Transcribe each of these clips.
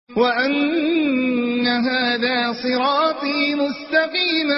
وأن هذا صراطي مستقيما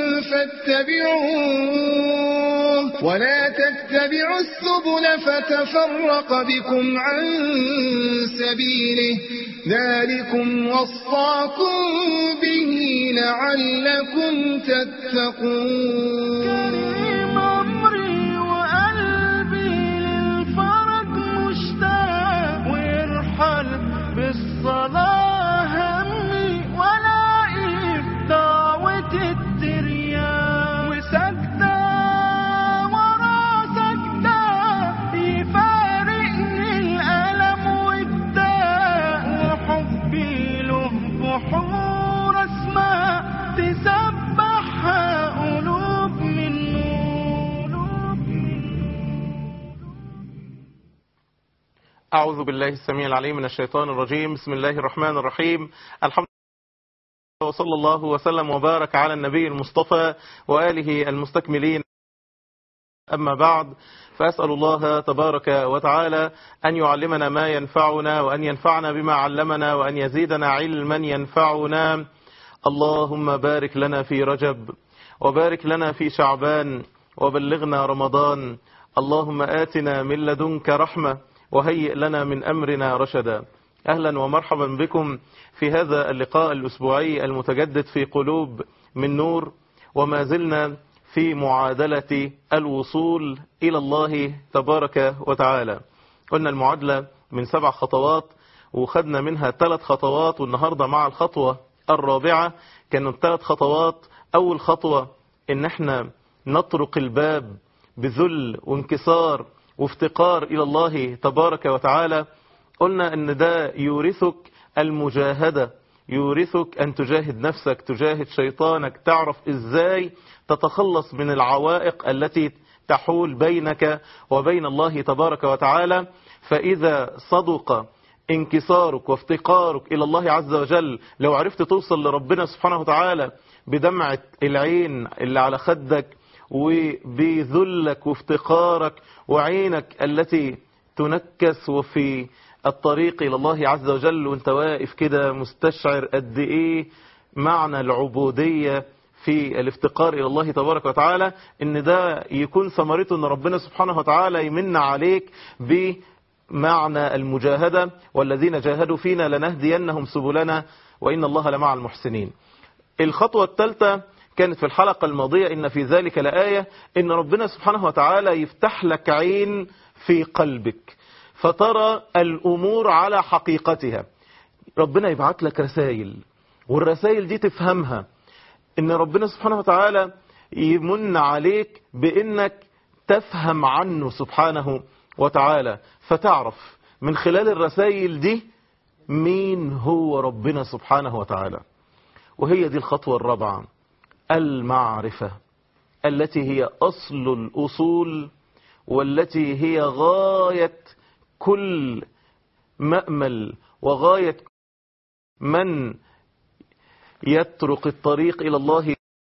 فاتبعوه ولا تتبعوا السبل فتفرق بكم عن سبيله ذلكم وصاكم به لعلكم تتقون كريم عمري وقلبي للفرج مشتاق ويرحل بالصلاة همي ولاقي في دعوة الترياق وسجدة ورا سجدة يفارقني الألم والداء وحبي له بحور أسماء تسبحها قلوب من نور قلوب من أعوذ بالله السميع العليم من الشيطان الرجيم بسم الله الرحمن الرحيم الحمد لله وصلى الله وسلم وبارك على النبي المصطفى وآله المستكملين أما بعد فأسأل الله تبارك وتعالى أن يعلمنا ما ينفعنا وأن ينفعنا بما علمنا وأن يزيدنا علما ينفعنا اللهم بارك لنا في رجب وبارك لنا في شعبان وبلغنا رمضان اللهم آتنا من لدنك رحمة وهيئ لنا من أمرنا رشدا أهلا ومرحبا بكم في هذا اللقاء الأسبوعي المتجدد في قلوب من نور وما زلنا في معادلة الوصول إلى الله تبارك وتعالى قلنا المعادلة من سبع خطوات وخدنا منها ثلاث خطوات والنهاردة مع الخطوة الرابعة كانوا ثلاث خطوات أول خطوة إن احنا نطرق الباب بذل وانكسار وافتقار إلى الله تبارك وتعالى قلنا أن ده يورثك المجاهدة يورثك أن تجاهد نفسك تجاهد شيطانك تعرف إزاي تتخلص من العوائق التي تحول بينك وبين الله تبارك وتعالى فإذا صدق انكسارك وافتقارك إلى الله عز وجل لو عرفت توصل لربنا سبحانه وتعالى بدمعة العين اللي على خدك وبذلك وافتقارك وعينك التي تنكس وفي الطريق إلى الله عز وجل وانت واقف كده مستشعر قد إيه معنى العبودية في الافتقار إلى الله تبارك وتعالى إن ده يكون ثمرته إن ربنا سبحانه وتعالى يمن عليك بمعنى المجاهدة والذين جاهدوا فينا لنهدينهم سبلنا وإن الله لمع المحسنين الخطوة الثالثة كانت في الحلقة الماضية إن في ذلك لآية إن ربنا سبحانه وتعالى يفتح لك عين في قلبك فترى الأمور على حقيقتها ربنا يبعت لك رسائل والرسائل دي تفهمها إن ربنا سبحانه وتعالى يمن عليك بإنك تفهم عنه سبحانه وتعالى فتعرف من خلال الرسائل دي مين هو ربنا سبحانه وتعالى وهي دي الخطوة الرابعة المعرفة التي هي أصل الأصول والتي هي غاية كل مأمل وغاية من يترك الطريق إلى الله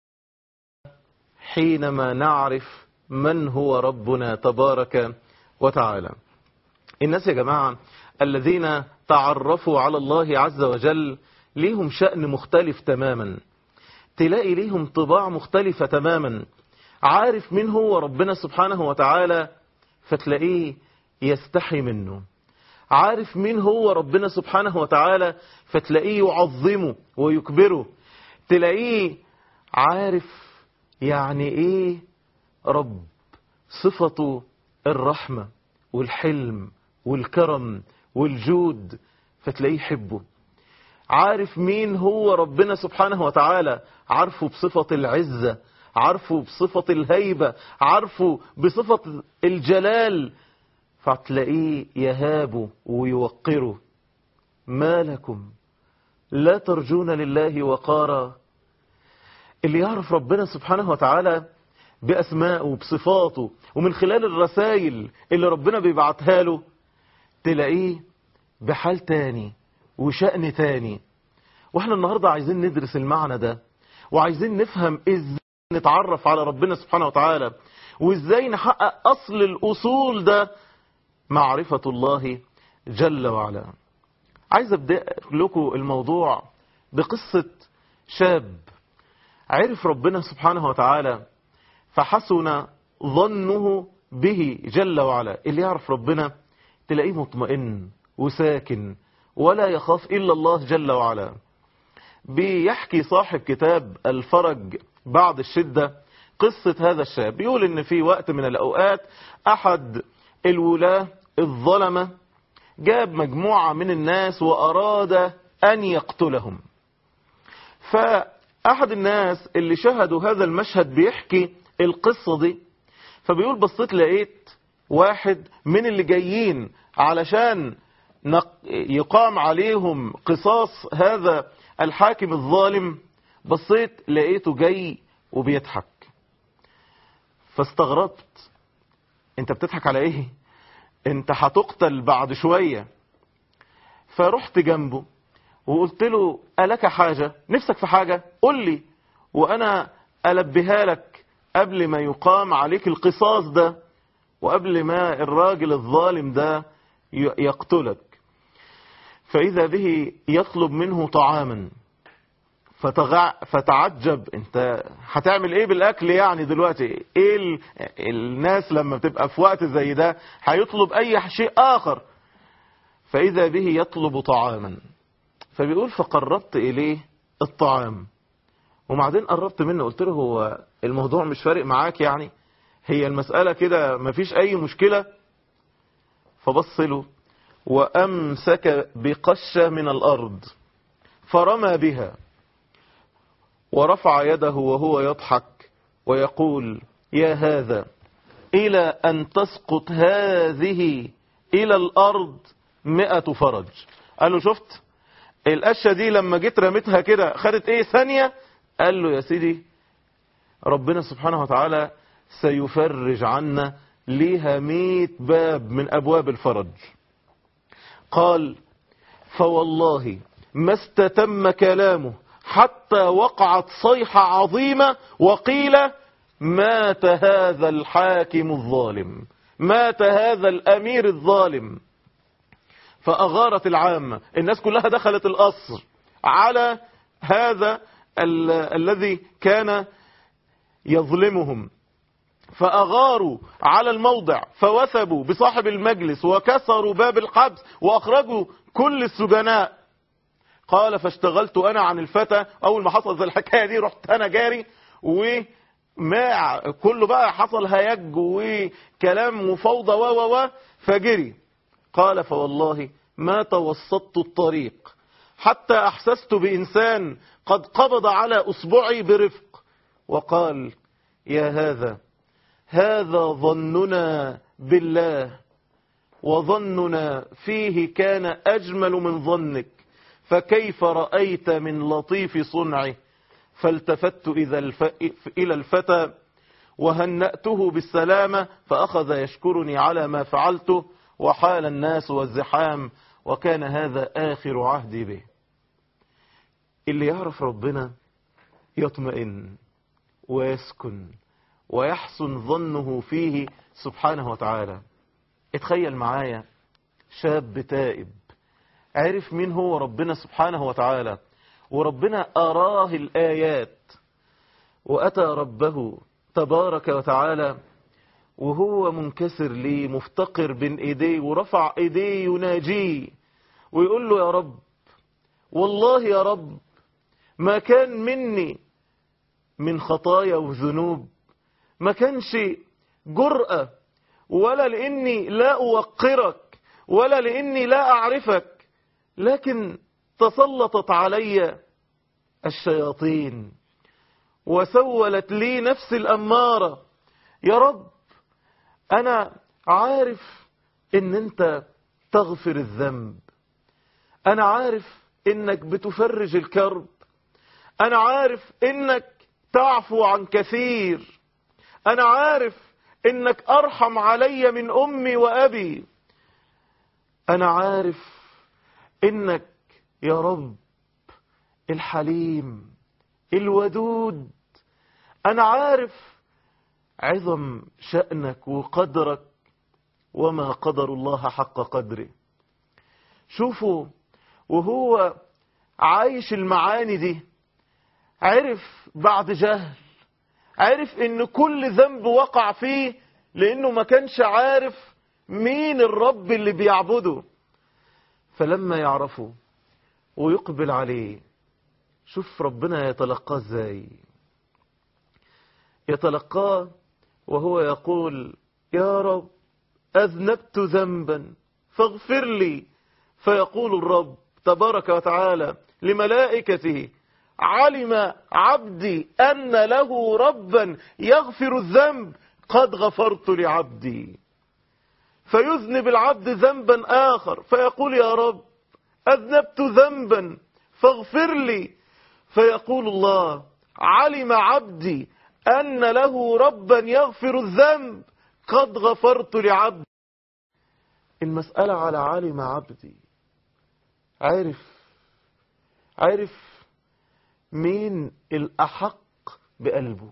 حينما نعرف من هو ربنا تبارك وتعالى الناس يا جماعة الذين تعرفوا على الله عز وجل ليهم شأن مختلف تماما تلاقي ليهم طباع مختلفة تماما عارف من هو ربنا سبحانه وتعالى فتلاقيه يستحي منه عارف مين هو ربنا سبحانه وتعالى فتلاقيه يعظمه ويكبره تلاقيه عارف يعني ايه رب صفته الرحمة والحلم والكرم والجود فتلاقيه يحبه عارف مين هو ربنا سبحانه وتعالى عارفه بصفة العزة عارفه بصفة الهيبة عارفه بصفة الجلال فتلاقيه يهابه ويوقره ما لكم لا ترجون لله وقارا اللي يعرف ربنا سبحانه وتعالى بأسمائه وبصفاته ومن خلال الرسائل اللي ربنا بيبعتها له تلاقيه بحال تاني وشأن تاني واحنا النهاردة عايزين ندرس المعنى ده وعايزين نفهم ازاي نتعرف على ربنا سبحانه وتعالى وازاي نحقق اصل الاصول ده معرفة الله جل وعلا عايز ابدأ لكم الموضوع بقصة شاب عرف ربنا سبحانه وتعالى فحسن ظنه به جل وعلا اللي يعرف ربنا تلاقيه مطمئن وساكن ولا يخاف إلا الله جل وعلا بيحكي صاحب كتاب الفرج بعد الشدة قصة هذا الشاب بيقول ان في وقت من الأوقات أحد الولاة الظلمة جاب مجموعة من الناس وأراد أن يقتلهم فأحد الناس اللي شهدوا هذا المشهد بيحكي القصة دي فبيقول بصيت لقيت واحد من اللي جايين علشان يقام عليهم قصاص هذا الحاكم الظالم بصيت لقيته جاي وبيضحك فاستغربت انت بتضحك على ايه انت هتقتل بعد شوية فرحت جنبه وقلت له ألك حاجة نفسك في حاجة قل لي وأنا ألبيها لك قبل ما يقام عليك القصاص ده وقبل ما الراجل الظالم ده يقتلك فإذا به يطلب منه طعاما فتغع فتعجب انت هتعمل ايه بالاكل يعني دلوقتي ايه ال... الناس لما بتبقى في وقت زي ده هيطلب اي شيء اخر فاذا به يطلب طعاما فبيقول فقربت اليه الطعام وبعدين قربت منه قلت له هو الموضوع مش فارق معاك يعني هي المسألة كده مفيش اي مشكلة فبص له وامسك بقشة من الارض فرمى بها ورفع يده وهو يضحك ويقول يا هذا إلى أن تسقط هذه إلى الأرض مئة فرج قال له شفت القشة دي لما جيت رميتها كده خدت ايه ثانية قال له يا سيدي ربنا سبحانه وتعالى سيفرج عنا ليها مئة باب من أبواب الفرج قال فوالله ما استتم كلامه حتى وقعت صيحة عظيمة وقيل مات هذا الحاكم الظالم مات هذا الأمير الظالم فأغارت العامة الناس كلها دخلت القصر على هذا ال الذي كان يظلمهم فأغاروا على الموضع فوثبوا بصاحب المجلس وكسروا باب الحبس وأخرجوا كل السجناء قال فاشتغلت أنا عن الفتى أول ما حصل زي الحكاية دي رحت أنا جاري وما كله بقى حصل هيج وكلام وفوضى و و و فجري قال فوالله ما توسطت الطريق حتى أحسست بإنسان قد قبض على أصبعي برفق وقال يا هذا هذا ظننا بالله وظننا فيه كان أجمل من ظنك فكيف رأيت من لطيف صنعه فالتفت إذا الف... إلى الفتى وهنأته بالسلامة فأخذ يشكرني على ما فعلته وحال الناس والزحام وكان هذا آخر عهدي به اللي يعرف ربنا يطمئن ويسكن ويحسن ظنه فيه سبحانه وتعالى اتخيل معايا شاب تائب عرف مين هو ربنا سبحانه وتعالى وربنا أراه الآيات وأتى ربه تبارك وتعالى وهو منكسر ليه مفتقر بين ايديه ورفع ايديه يناجيه ويقول له يا رب والله يا رب ما كان مني من خطايا وذنوب ما كانش جرأة ولا لاني لا اوقرك ولا لاني لا اعرفك لكن تسلطت علي الشياطين وسولت لي نفس الأمارة يا رب أنا عارف إن أنت تغفر الذنب أنا عارف إنك بتفرج الكرب أنا عارف إنك تعفو عن كثير أنا عارف إنك أرحم علي من أمي وأبي أنا عارف إنك يا رب الحليم الودود أنا عارف عظم شأنك وقدرك وما قدر الله حق قدره شوفوا وهو عايش المعاني دي عرف بعد جهل عرف ان كل ذنب وقع فيه لانه ما كانش عارف مين الرب اللي بيعبده فلما يعرفه ويقبل عليه شوف ربنا يتلقاه ازاي يتلقاه وهو يقول يا رب أذنبت ذنبا فاغفر لي فيقول الرب تبارك وتعالى لملائكته علم عبدي أن له ربا يغفر الذنب قد غفرت لعبدي فيذنب العبد ذنبا آخر فيقول يا رب أذنبت ذنبا فاغفر لي فيقول الله علم عبدي أن له ربا يغفر الذنب قد غفرت لعبدي المسألة على علم عبدي عارف عارف مين الأحق بقلبه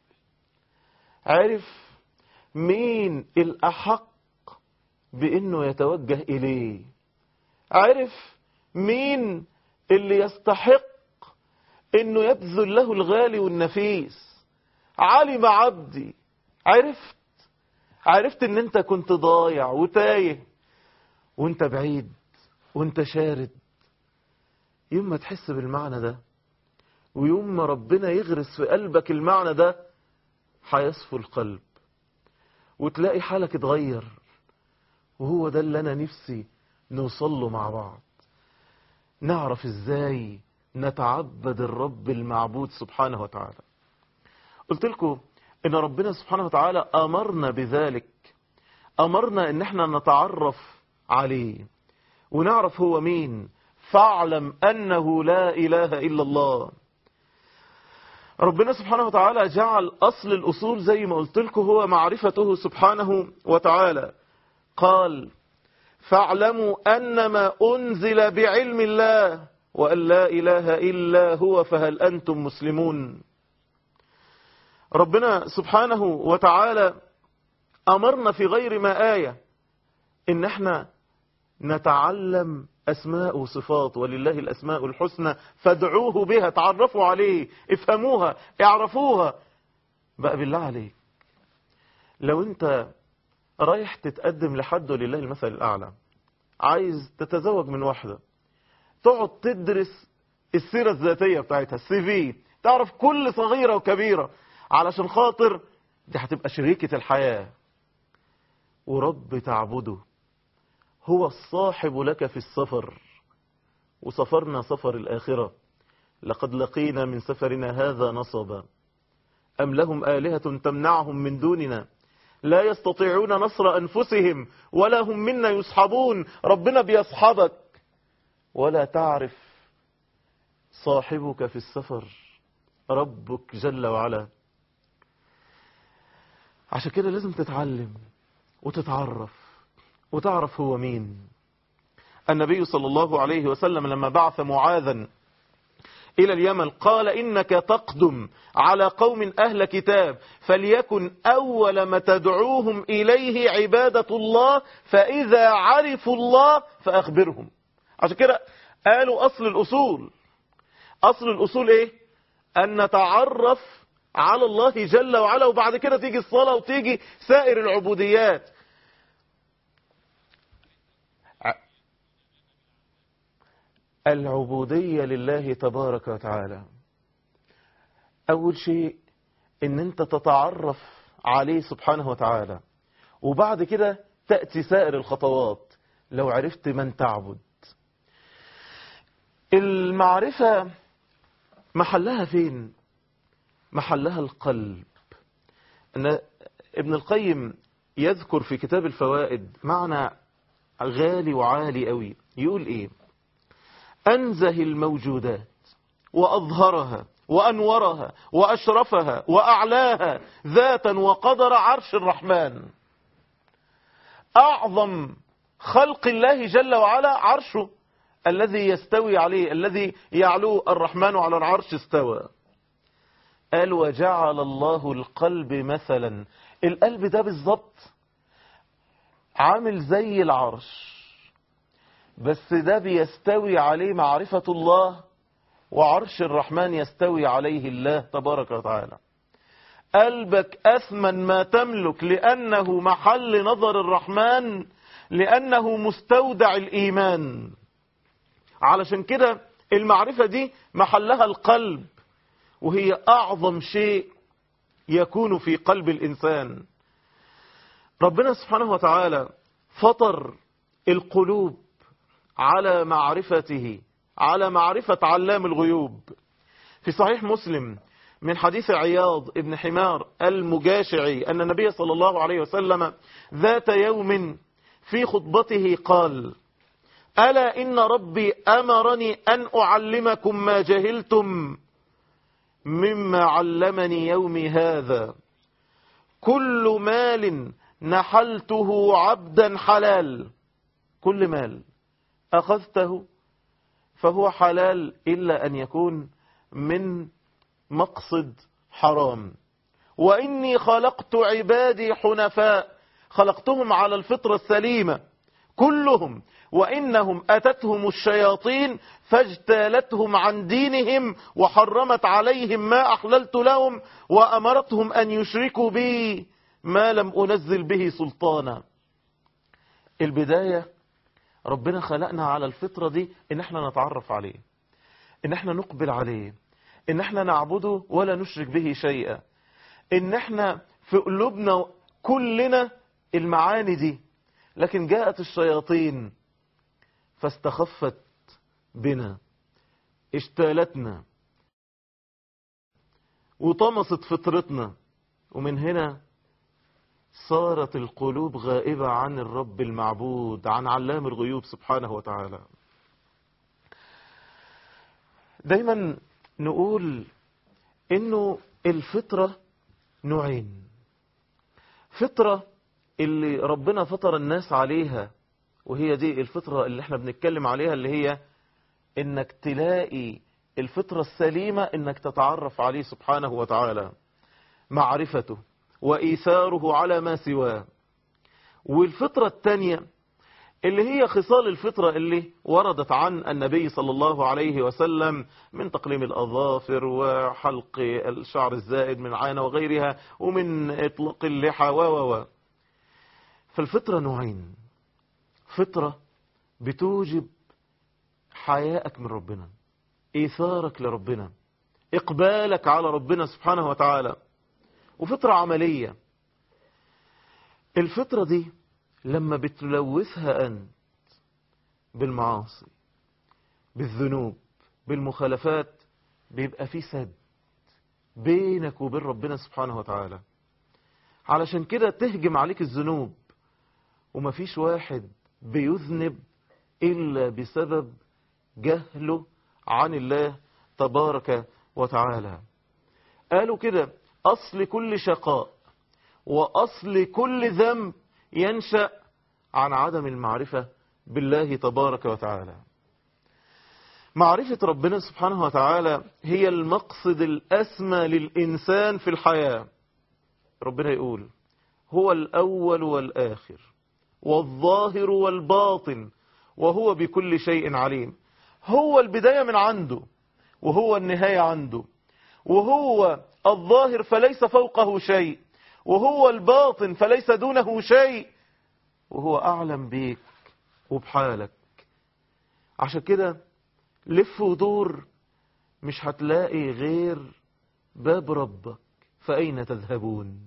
عارف مين الأحق بأنه يتوجه إليه عارف مين اللي يستحق أنه يبذل له الغالي والنفيس علم عبدي عرفت عرفت ان انت كنت ضايع وتايه وانت بعيد وانت شارد يوم ما تحس بالمعنى ده ويوم ما ربنا يغرس في قلبك المعنى ده هيصفو القلب وتلاقي حالك اتغير وهو ده اللي انا نفسي نوصل له مع بعض نعرف ازاي نتعبد الرب المعبود سبحانه وتعالى قلت لكم ان ربنا سبحانه وتعالى امرنا بذلك امرنا ان احنا نتعرف عليه ونعرف هو مين فاعلم انه لا اله الا الله ربنا سبحانه وتعالى جعل اصل الاصول زي ما قلت لكم هو معرفته سبحانه وتعالى قال فاعلموا انما انزل بعلم الله وان لا اله الا هو فهل انتم مسلمون ربنا سبحانه وتعالى أمرنا في غير ما آية إن احنا نتعلم أسماء وصفات ولله الأسماء الحسنى فادعوه بها تعرفوا عليه افهموها اعرفوها بقى بالله عليك لو انت رايح تتقدم لحد ولله المثل الأعلى عايز تتزوج من واحدة تقعد تدرس السيرة الذاتية بتاعتها السي في تعرف كل صغيرة وكبيرة علشان خاطر دي هتبقى شريكة الحياة ورب تعبده هو الصاحب لك في السفر وسفرنا سفر الآخرة لقد لقينا من سفرنا هذا نصبا أم لهم آلهة تمنعهم من دوننا لا يستطيعون نصر أنفسهم ولا هم منا يصحبون ربنا بيصحبك ولا تعرف صاحبك في السفر ربك جل وعلا عشان كده لازم تتعلم وتتعرف وتعرف هو مين النبي صلى الله عليه وسلم لما بعث معاذا إلى اليمن قال إنك تقدم على قوم أهل كتاب فليكن أول ما تدعوهم إليه عبادة الله فإذا عرفوا الله فأخبرهم عشان كده قالوا أصل الأصول أصل الأصول إيه أن نتعرف على الله جل وعلا وبعد كده تيجي الصلاة وتيجي سائر العبوديات العبودية لله تبارك وتعالى أول شيء إن أنت تتعرف عليه سبحانه وتعالى وبعد كده تأتي سائر الخطوات لو عرفت من تعبد المعرفة محلها فين محلها القلب أن ابن القيم يذكر في كتاب الفوائد معنى غالي وعالي قوي يقول ايه أنزه الموجودات وأظهرها وأنورها وأشرفها وأعلاها ذاتا وقدر عرش الرحمن أعظم خلق الله جل وعلا عرشه الذي يستوي عليه الذي يعلو الرحمن على العرش استوى قال وجعل الله القلب مثلا القلب ده بالظبط عامل زي العرش بس ده بيستوي عليه معرفة الله وعرش الرحمن يستوي عليه الله تبارك وتعالى قلبك أثمن ما تملك لأنه محل نظر الرحمن لأنه مستودع الإيمان علشان كده المعرفة دي محلها القلب وهي أعظم شيء يكون في قلب الإنسان ربنا سبحانه وتعالى فطر القلوب على معرفته على معرفة علام الغيوب في صحيح مسلم من حديث عياض ابن حمار المجاشعي أن النبي صلى الله عليه وسلم ذات يوم في خطبته قال ألا إن ربي أمرني أن أعلمكم ما جهلتم مما علمني يومي هذا كل مال نحلته عبدا حلال كل مال أخذته فهو حلال إلا أن يكون من مقصد حرام وإني خلقت عبادي حنفاء خلقتهم على الفطرة السليمة كلهم وإنهم أتتهم الشياطين فاجتالتهم عن دينهم وحرمت عليهم ما أحللت لهم وأمرتهم أن يشركوا بي ما لم أنزل به سلطانا البداية ربنا خلقنا على الفطرة دي ان احنا نتعرف عليه ان احنا نقبل عليه ان احنا نعبده ولا نشرك به شيئا ان احنا في قلوبنا كلنا المعاني دي لكن جاءت الشياطين فاستخفت بنا اشتالتنا وطمست فطرتنا ومن هنا صارت القلوب غائبة عن الرب المعبود عن علام الغيوب سبحانه وتعالى دايما نقول انه الفطرة نوعين فطرة اللي ربنا فطر الناس عليها وهي دي الفطرة اللي احنا بنتكلم عليها اللي هي انك تلاقي الفطرة السليمة انك تتعرف عليه سبحانه وتعالى معرفته وإيثاره على ما سواه والفطرة الثانية اللي هي خصال الفطرة اللي وردت عن النبي صلى الله عليه وسلم من تقليم الأظافر وحلق الشعر الزائد من عانة وغيرها ومن إطلاق اللحى و و فالفطرة نوعين فطرة بتوجب حياءك من ربنا إيثارك لربنا إقبالك على ربنا سبحانه وتعالى وفطرة عملية الفطرة دي لما بتلوثها أنت بالمعاصي بالذنوب بالمخالفات بيبقى في سد بينك وبين ربنا سبحانه وتعالى علشان كده تهجم عليك الذنوب ومفيش واحد بيذنب إلا بسبب جهله عن الله تبارك وتعالى قالوا كده أصل كل شقاء وأصل كل ذنب ينشأ عن عدم المعرفة بالله تبارك وتعالى معرفة ربنا سبحانه وتعالى هي المقصد الأسمى للإنسان في الحياة ربنا يقول هو الأول والآخر والظاهر والباطن وهو بكل شيء عليم هو البداية من عنده وهو النهاية عنده وهو الظاهر فليس فوقه شيء وهو الباطن فليس دونه شيء وهو أعلم بيك وبحالك عشان كده لف ودور مش هتلاقي غير باب ربك فأين تذهبون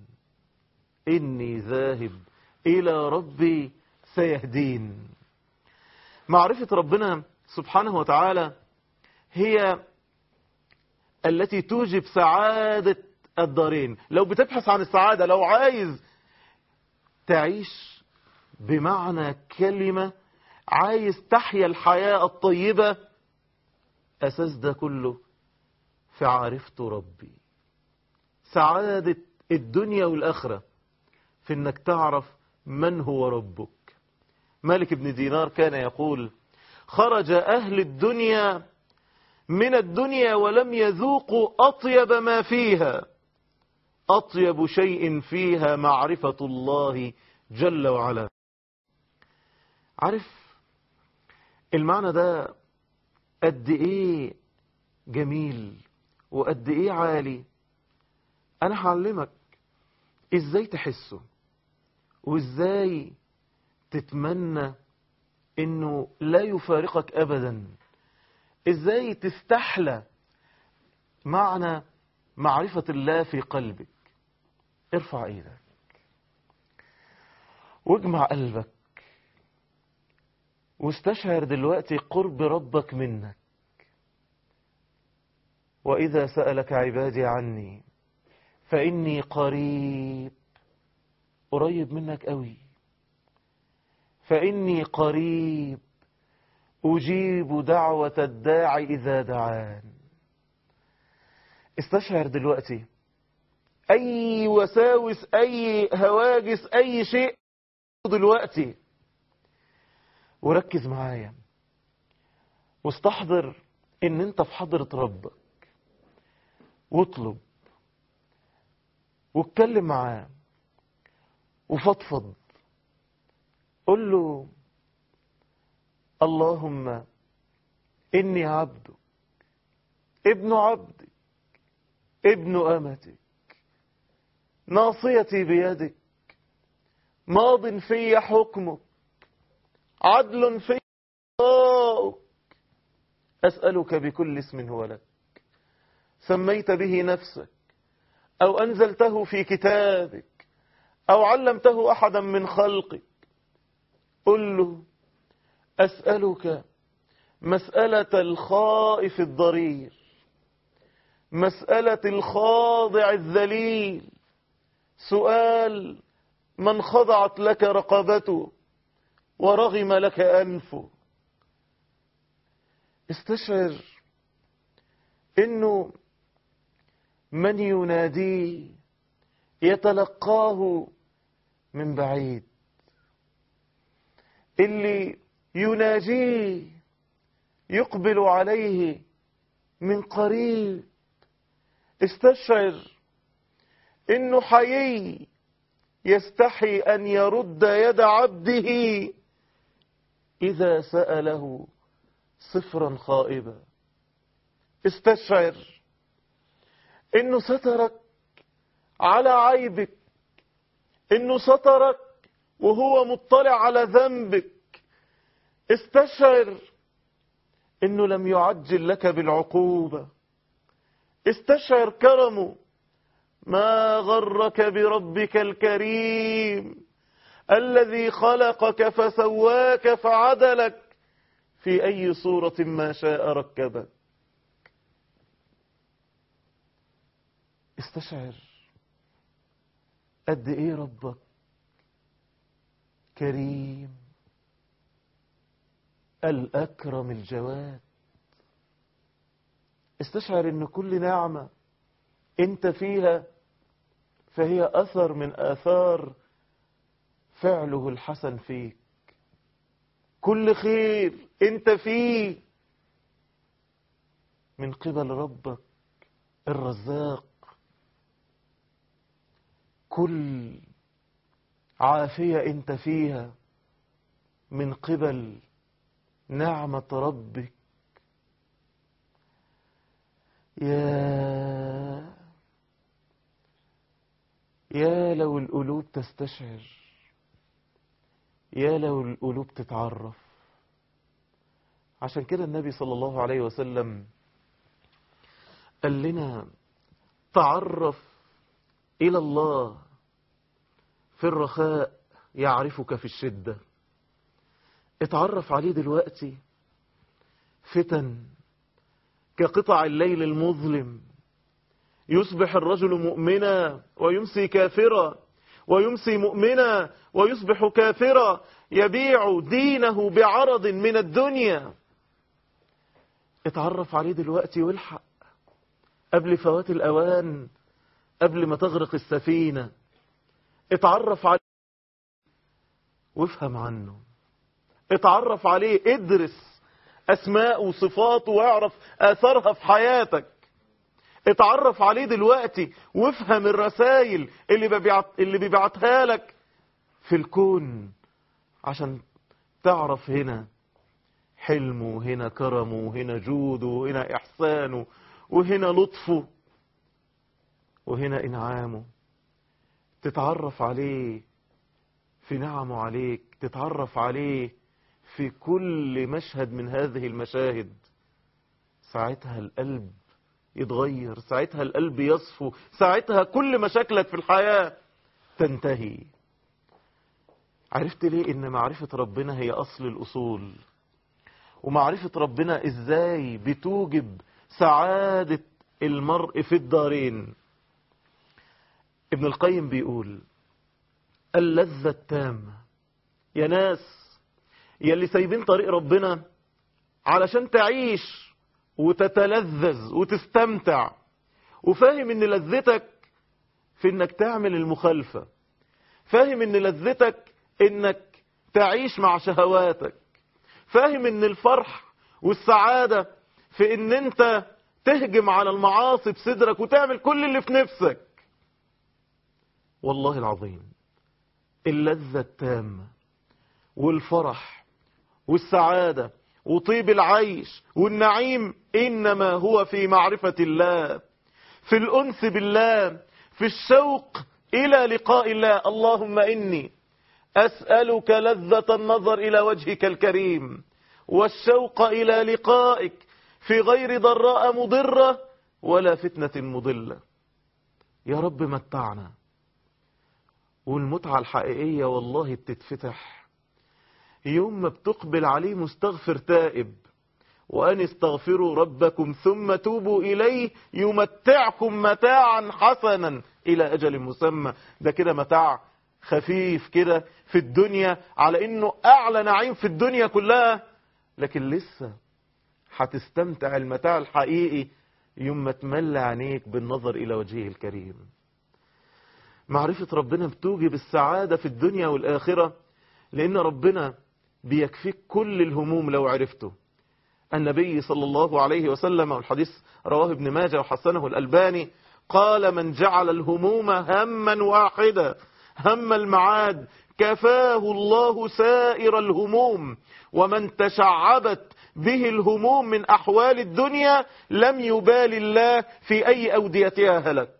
إني ذاهب إلى ربي سيهدين معرفة ربنا سبحانه وتعالى هي التي توجب سعادة الدارين لو بتبحث عن السعادة لو عايز تعيش بمعنى كلمة عايز تحيا الحياة الطيبة أساس ده كله في عرفت ربي سعادة الدنيا والآخرة في انك تعرف من هو ربك مالك بن دينار كان يقول خرج أهل الدنيا من الدنيا ولم يذوقوا أطيب ما فيها أطيب شيء فيها معرفة الله جل وعلا عارف المعنى ده قد ايه جميل وقد ايه عالي انا هعلمك ازاي تحسه وازاي تتمنى انه لا يفارقك ابدا ازاي تستحلى معنى معرفة الله في قلبك ارفع ايدك واجمع قلبك واستشعر دلوقتي قرب ربك منك وإذا سألك عبادي عني فإني قريب قريب منك قوي فإني قريب أجيب دعوة الداعي إذا دعان استشعر دلوقتي أي وساوس أي هواجس أي شيء دلوقتي وركز معايا واستحضر ان انت في حضرة ربك واطلب واتكلم معاه وفضفض قل له اللهم إني عبدك ابن عبدك ابن أمتك ناصيتي بيدك ماض في حكمك عدل في قضاؤك أسألك بكل اسم هو لك سميت به نفسك أو أنزلته في كتابك أو علمته أحدا من خلقك قل له أسألك مسألة الخائف الضرير مسألة الخاضع الذليل سؤال من خضعت لك رقبته ورغم لك أنفه استشعر انه من يناديه يتلقاه من بعيد اللي يناجيه يقبل عليه من قريب استشعر انه حيي يستحي ان يرد يد عبده اذا سأله صفرا خائبا استشعر انه سترك على عيبك انه سترك وهو مطلع على ذنبك استشعر انه لم يعجل لك بالعقوبة استشعر كرمه ما غرك بربك الكريم الذي خلقك فسواك فعدلك في أي صورة ما شاء ركبك استشعر قد ايه ربك كريم الأكرم الجواد استشعر ان كل نعمة انت فيها فهي أثر من آثار فعله الحسن فيك كل خير انت فيه من قبل ربك الرزاق كل عافية انت فيها من قبل نعمة ربك يا يا لو القلوب تستشعر يا لو القلوب تتعرف عشان كده النبي صلى الله عليه وسلم قال لنا تعرف إلى الله في الرخاء يعرفك في الشدة اتعرف عليه دلوقتي فتن كقطع الليل المظلم يصبح الرجل مؤمنا ويمسي كافرا ويمسي مؤمنا ويصبح كافرا يبيع دينه بعرض من الدنيا اتعرف عليه دلوقتي والحق قبل فوات الأوان قبل ما تغرق السفينة اتعرف عليه وافهم عنه اتعرف عليه ادرس أسماء وصفاته واعرف آثارها في حياتك اتعرف عليه دلوقتي وافهم الرسائل اللي ببيعت اللي بيبعتها لك في الكون عشان تعرف هنا حلمه وهنا كرمه وهنا جوده وهنا إحسانه وهنا لطفه وهنا إنعامه تتعرف عليه في نعمه عليك تتعرف عليه في كل مشهد من هذه المشاهد ساعتها القلب يتغير ساعتها القلب يصفو ساعتها كل مشاكلك في الحياة تنتهي عرفت ليه ان معرفة ربنا هي اصل الاصول ومعرفة ربنا ازاي بتوجب سعادة المرء في الدارين ابن القيم بيقول اللذة التامة يا ناس يا اللي سايبين طريق ربنا علشان تعيش وتتلذذ وتستمتع وفاهم ان لذتك في انك تعمل المخالفة فاهم ان لذتك انك تعيش مع شهواتك فاهم ان الفرح والسعادة في ان انت تهجم على المعاصي بصدرك وتعمل كل اللي في نفسك والله العظيم اللذة التامة والفرح والسعادة وطيب العيش والنعيم إنما هو في معرفة الله في الأنس بالله في الشوق إلى لقاء الله اللهم إني أسألك لذة النظر إلى وجهك الكريم والشوق إلى لقائك في غير ضراء مضرة ولا فتنة مضلة يا رب متعنا والمتعة الحقيقية والله بتتفتح يوم ما بتقبل عليه مستغفر تائب وأن استغفروا ربكم ثم توبوا إليه يمتعكم متاعا حسنا إلى أجل مسمى ده كده متاع خفيف كده في الدنيا على إنه أعلى نعيم في الدنيا كلها لكن لسه هتستمتع المتاع الحقيقي يوم ما تملى عينيك بالنظر إلى وجهه الكريم معرفة ربنا بتوجب السعادة في الدنيا والآخرة لأن ربنا بيكفيك كل الهموم لو عرفته النبي صلى الله عليه وسلم والحديث رواه ابن ماجه وحسنه الألباني قال من جعل الهموم هما واحدا هم المعاد كفاه الله سائر الهموم ومن تشعبت به الهموم من أحوال الدنيا لم يبال الله في أي أوديتها هلك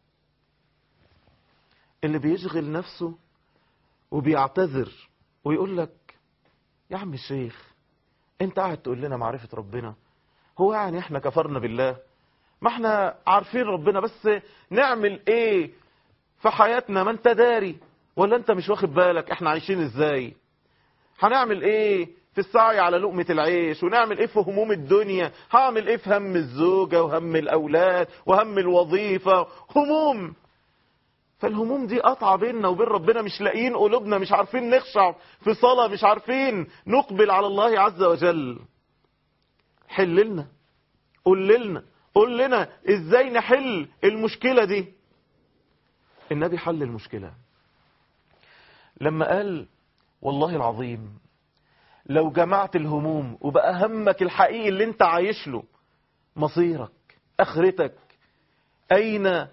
اللي بيشغل نفسه وبيعتذر ويقول لك يا عم الشيخ انت قاعد تقول لنا معرفة ربنا هو يعني احنا كفرنا بالله ما احنا عارفين ربنا بس نعمل ايه في حياتنا ما انت داري ولا انت مش واخد بالك احنا عايشين ازاي هنعمل ايه في السعي على لقمة العيش ونعمل ايه في هموم الدنيا هعمل ايه في هم الزوجة وهم الاولاد وهم الوظيفة هموم فالهموم دي قطعة بيننا وبين ربنا مش لاقيين قلوبنا مش عارفين نخشع في صلاة مش عارفين نقبل على الله عز وجل حللنا قول لنا قول لنا ازاي نحل المشكلة دي النبي حل المشكلة لما قال والله العظيم لو جمعت الهموم وبقى همك الحقيقي اللي انت عايش له مصيرك اخرتك اين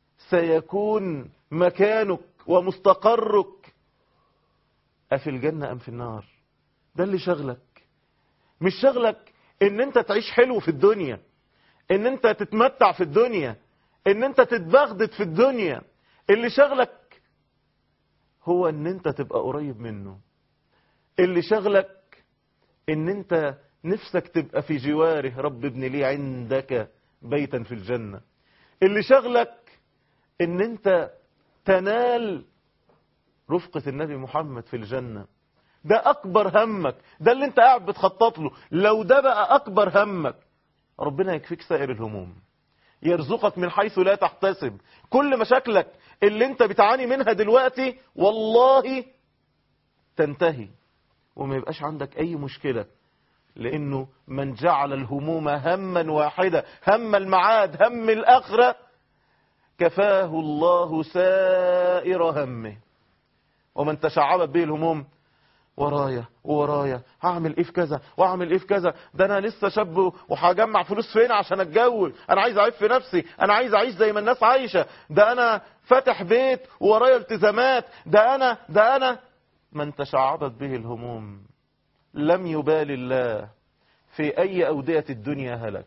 سيكون مكانك ومستقرك أفي الجنة أم في النار ده اللي شغلك مش شغلك ان انت تعيش حلو في الدنيا ان انت تتمتع في الدنيا ان انت تتبغدد في الدنيا اللي شغلك هو ان انت تبقى قريب منه اللي شغلك ان انت نفسك تبقى في جواره رب ابن لي عندك بيتا في الجنة اللي شغلك ان انت تنال رفقة النبي محمد في الجنة ده اكبر همك ده اللي انت قاعد بتخطط له لو ده بقى اكبر همك ربنا يكفيك سائر الهموم يرزقك من حيث لا تحتسب كل مشاكلك اللي انت بتعاني منها دلوقتي والله تنتهي وما يبقاش عندك اي مشكلة لانه من جعل الهموم هما واحدة هم المعاد هم الاخرة كفاه الله سائر همه ومن تشعبت به الهموم ورايا ورايا هعمل ايه في كذا واعمل ايه في كذا ده انا لسه شاب وهجمع فلوس فين عشان اتجوز انا عايز اعيش في نفسي انا عايز اعيش زي ما الناس عايشه ده انا فاتح بيت ورايا التزامات ده انا ده انا من تشعبت به الهموم لم يبال الله في أي أودية الدنيا هلك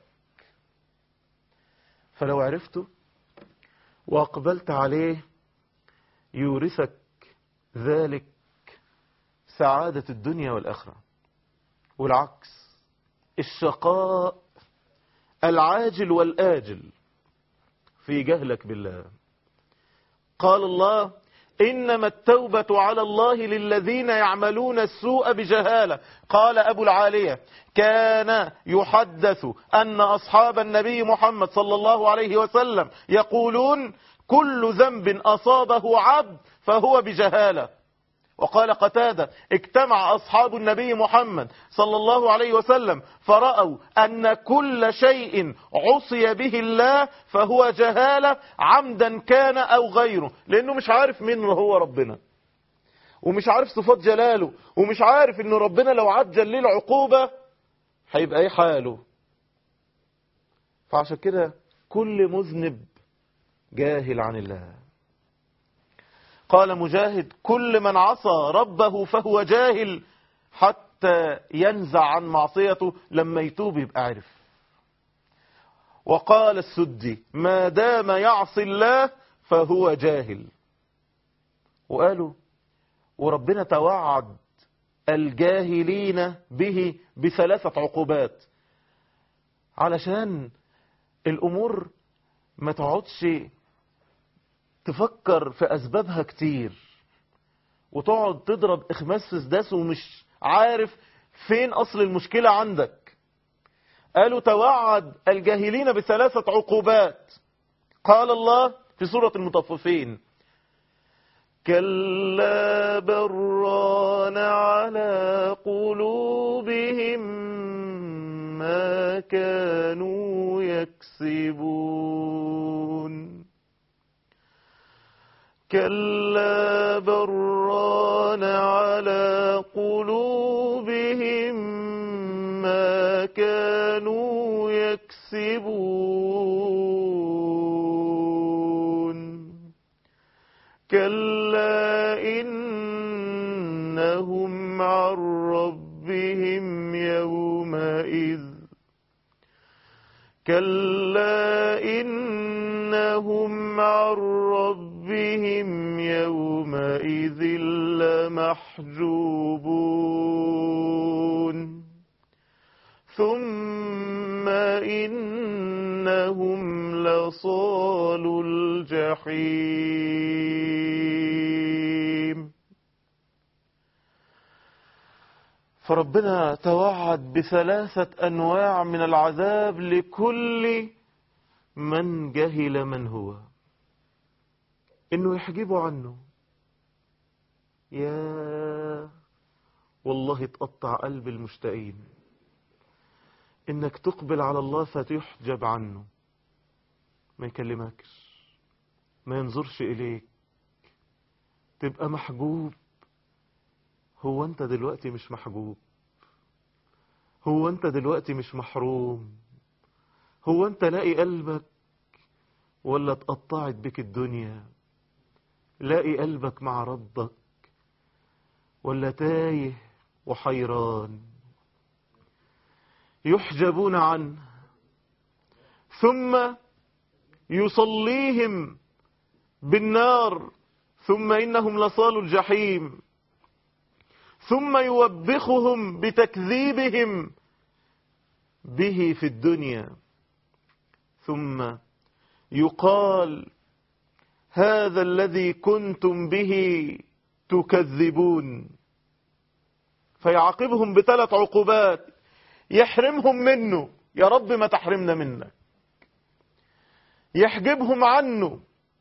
فلو عرفته وأقبلت عليه يورثك ذلك سعادة الدنيا والآخرة والعكس الشقاء العاجل والآجل في جهلك بالله قال الله إنما التوبة على الله للذين يعملون السوء بجهالة قال أبو العالية كان يحدث أن أصحاب النبي محمد صلى الله عليه وسلم يقولون كل ذنب أصابه عبد فهو بجهالة وقال قتادة اجتمع أصحاب النبي محمد صلى الله عليه وسلم فرأوا أن كل شيء عصي به الله فهو جهالة عمدا كان أو غيره لأنه مش عارف مين هو ربنا ومش عارف صفات جلاله ومش عارف أنه ربنا لو عجل ليه العقوبة هيبقى ايه حاله فعشان كده كل مذنب جاهل عن الله قال مجاهد كل من عصى ربه فهو جاهل حتى ينزع عن معصيته لما يتوب يبقى عارف وقال السدي ما دام يعصي الله فهو جاهل وقالوا وربنا توعد الجاهلين به بثلاثة عقوبات علشان الأمور ما تقعدش تفكر في أسبابها كتير وتقعد تضرب إخماس في سداس ومش عارف فين أصل المشكلة عندك قالوا توعد الجاهلين بثلاثة عقوبات قال الله في سورة المطففين كلا بران على قلوبهم ما كانوا يكسبون كلا بران على قلوبهم ما كانوا يكسبون كلا إنهم عن ربهم يومئذ كلا إنهم عن ربهم يومئذ لمحجوبون ثم إنهم لصال الجحيم فربنا توعد بثلاثة أنواع من العذاب لكل من جهل من هو إنه يحجبه عنه يا والله تقطع قلب المشتاقين إنك تقبل على الله فتحجب عنه ما يكلمكش ما ينظرش إليك تبقى محجوب هو أنت دلوقتي مش محجوب هو أنت دلوقتي مش محروم هو أنت لاقي قلبك ولا اتقطعت بك الدنيا لاقي قلبك مع ربك ولا تايه وحيران يحجبون عنه ثم يصليهم بالنار ثم إنهم لصال الجحيم ثم يوبخهم بتكذيبهم به في الدنيا ثم يقال هذا الذي كنتم به تكذبون فيعاقبهم بثلاث عقوبات يحرمهم منه يا رب ما تحرمنا منك يحجبهم عنه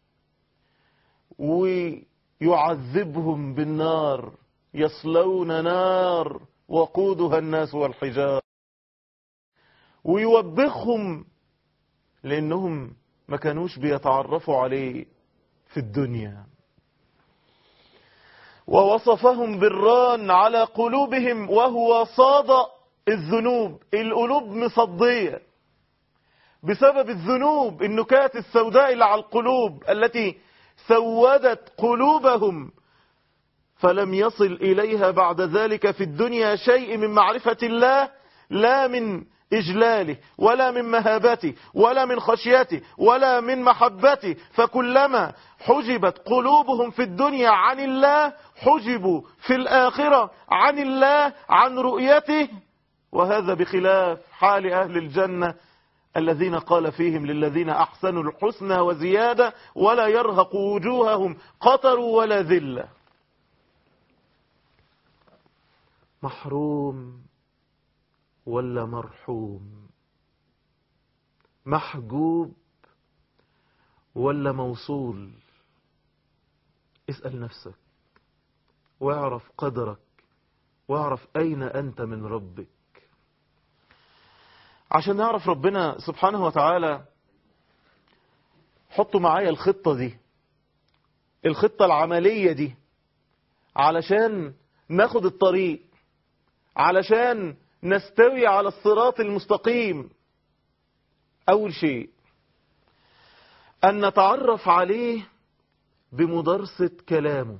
ويعذبهم بالنار يصلون نار وقودها الناس والحجار ويوبخهم لأنهم ما كانوش بيتعرفوا عليه في الدنيا ووصفهم بالران على قلوبهم وهو صادق الذنوب القلوب مصدية بسبب الذنوب النكات السوداء اللي على القلوب التي سودت قلوبهم فلم يصل إليها بعد ذلك في الدنيا شيء من معرفة الله لا من إجلاله ولا من مهابته ولا من خشيته ولا من محبته فكلما حجبت قلوبهم في الدنيا عن الله حجبوا في الآخرة عن الله عن رؤيته وهذا بخلاف حال أهل الجنة الذين قال فيهم للذين أحسنوا الحسنى وزيادة ولا يرهق وجوههم قطر ولا ذلة محروم ولا مرحوم محجوب ولا موصول اسأل نفسك واعرف قدرك واعرف أين أنت من ربك عشان نعرف ربنا سبحانه وتعالى حطوا معايا الخطة دي الخطة العملية دي علشان ناخد الطريق علشان نستوي على الصراط المستقيم أول شيء أن نتعرف عليه بمدرسة كلامه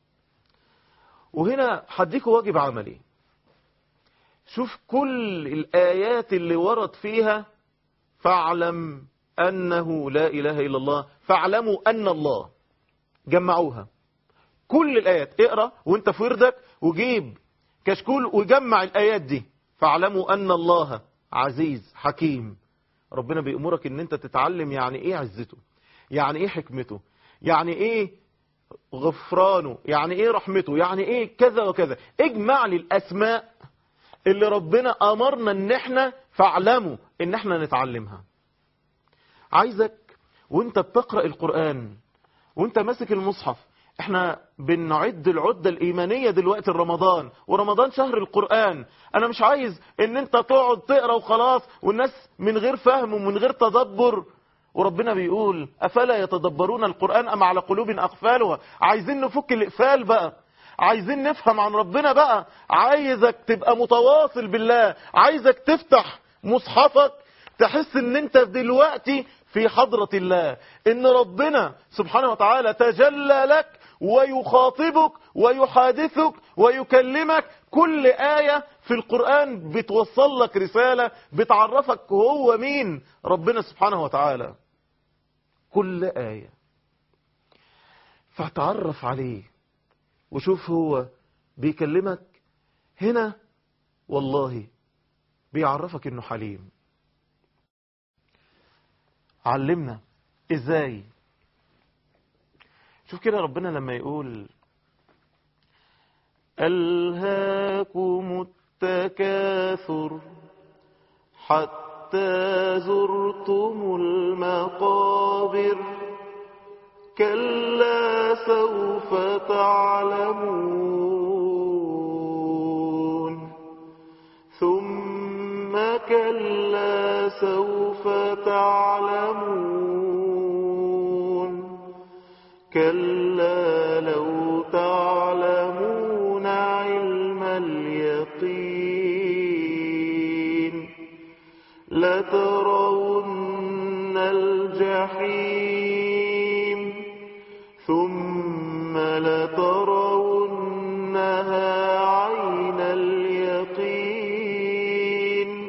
وهنا هديكوا واجب عملي شوف كل الآيات اللي ورد فيها فاعلم أنه لا إله إلا الله فاعلموا أن الله جمعوها كل الآيات اقرأ وانت في وردك وجيب كشكول وجمع الآيات دي فاعلموا أن الله عزيز حكيم ربنا بيأمرك ان انت تتعلم يعني ايه عزته يعني ايه حكمته يعني ايه غفرانه يعني ايه رحمته يعني ايه كذا وكذا اجمع لي الاسماء اللي ربنا امرنا ان احنا فاعلموا ان احنا نتعلمها عايزك وانت بتقرأ القرآن وانت ماسك المصحف احنا بنعد العدة الإيمانية دلوقتي رمضان ورمضان شهر القرآن أنا مش عايز ان انت تقعد تقرأ وخلاص والناس من غير فهم ومن غير تدبر وربنا بيقول أفلا يتدبرون القرآن أم على قلوب أقفالها عايزين نفك الإقفال بقى عايزين نفهم عن ربنا بقى عايزك تبقى متواصل بالله عايزك تفتح مصحفك تحس ان انت دلوقتي في حضرة الله ان ربنا سبحانه وتعالى تجلى لك ويخاطبك ويحادثك ويكلمك كل آية في القرآن بتوصل لك رسالة بتعرفك هو مين ربنا سبحانه وتعالى كل آية فتعرف عليه وشوف هو بيكلمك هنا والله بيعرفك انه حليم علمنا ازاي شوف كده ربنا لما يقول ألهاكم التكاثر حتى زرتم المقابر كلا سوف تعلمون ثم كلا سوف تعلمون كلا لو تعلمون علم اليقين لترون الجحيم ثم لترونها عين اليقين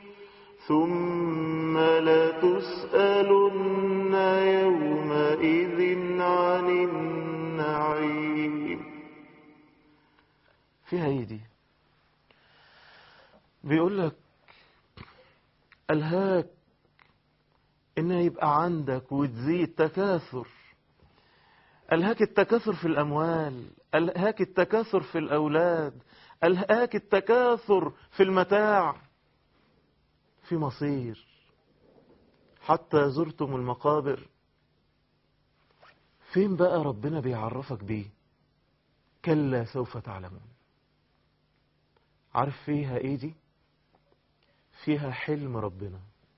ثم لتسألن يومئذ عن النعيم فيها ايه دي بيقول لك الهاك ان يبقى عندك وتزيد تكاثر الهاك التكاثر في الاموال الهاك التكاثر في الاولاد الهاك التكاثر في المتاع في مصير حتى زرتم المقابر فين بقى ربنا بيعرفك بيه كلا سوف تعلمون عارف فيها ايه دي فيها حلم ربنا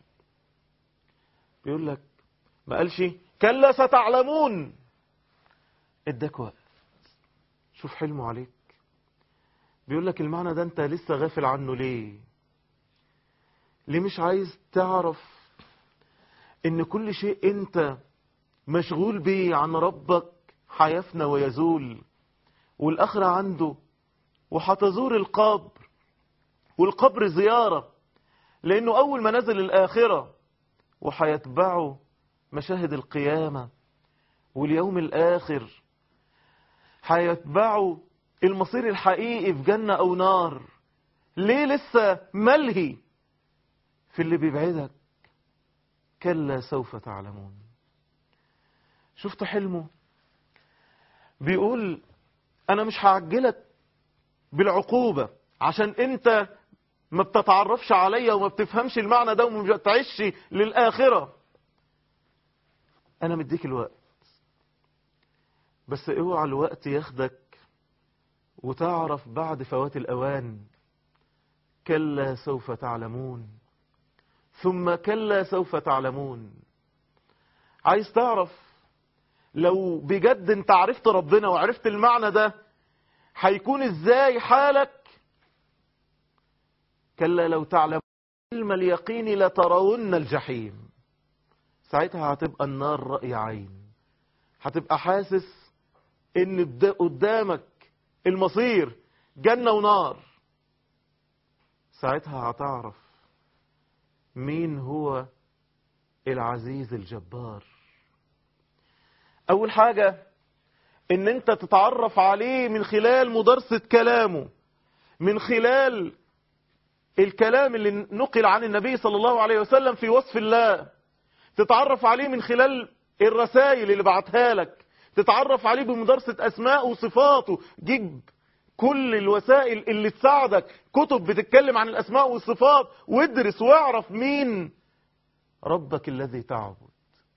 بيقول لك ما قالش كلا ستعلمون اداك وقت شوف حلمه عليك بيقول لك المعنى ده انت لسه غافل عنه ليه ليه مش عايز تعرف ان كل شيء انت مشغول بيه عن ربك هيفنى ويزول والاخرة عنده وهتزور القبر والقبر زيارة لأنه أول منازل الآخرة وحيتبعه مشاهد القيامة واليوم الآخر هيتبعوا المصير الحقيقي في جنة أو نار ليه لسه ملهي في اللي بيبعدك كلا سوف تعلمون شفت حلمه بيقول أنا مش هعجلك بالعقوبة عشان أنت ما بتتعرفش عليا وما بتفهمش المعنى ده وما بتعيش للآخرة أنا مديك الوقت بس اوعى الوقت ياخدك وتعرف بعد فوات الأوان كلا سوف تعلمون ثم كلا سوف تعلمون عايز تعرف لو بجد انت عرفت ربنا وعرفت المعنى ده هيكون ازاي حالك كلا لو تعلم علم اليقين لترون الجحيم ساعتها هتبقى النار رأي عين هتبقى حاسس ان قد- قدامك المصير جنة ونار ساعتها هتعرف مين هو العزيز الجبار اول حاجة ان انت تتعرف عليه من خلال مدرسة كلامه من خلال الكلام اللي نقل عن النبي صلى الله عليه وسلم في وصف الله تتعرف عليه من خلال الرسائل اللي بعتها لك تتعرف عليه بمدرسة أسماء وصفاته جيب كل الوسائل اللي تساعدك كتب بتتكلم عن الأسماء والصفات وادرس واعرف مين ربك الذي تعبد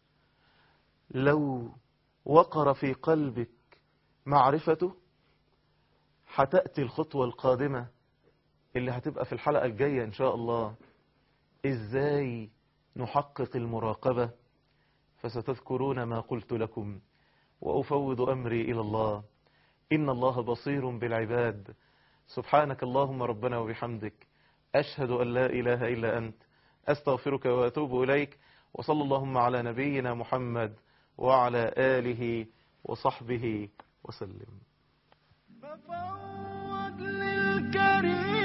لو وقر في قلبك معرفته هتأتي الخطوة القادمة اللي هتبقى في الحلقة الجاية إن شاء الله إزاي نحقق المراقبة فستذكرون ما قلت لكم وأفوض أمري إلى الله إن الله بصير بالعباد سبحانك اللهم ربنا وبحمدك أشهد أن لا إله إلا أنت أستغفرك وأتوب إليك وصلى اللهم على نبينا محمد وعلى آله وصحبه وسلم ففوض للكريم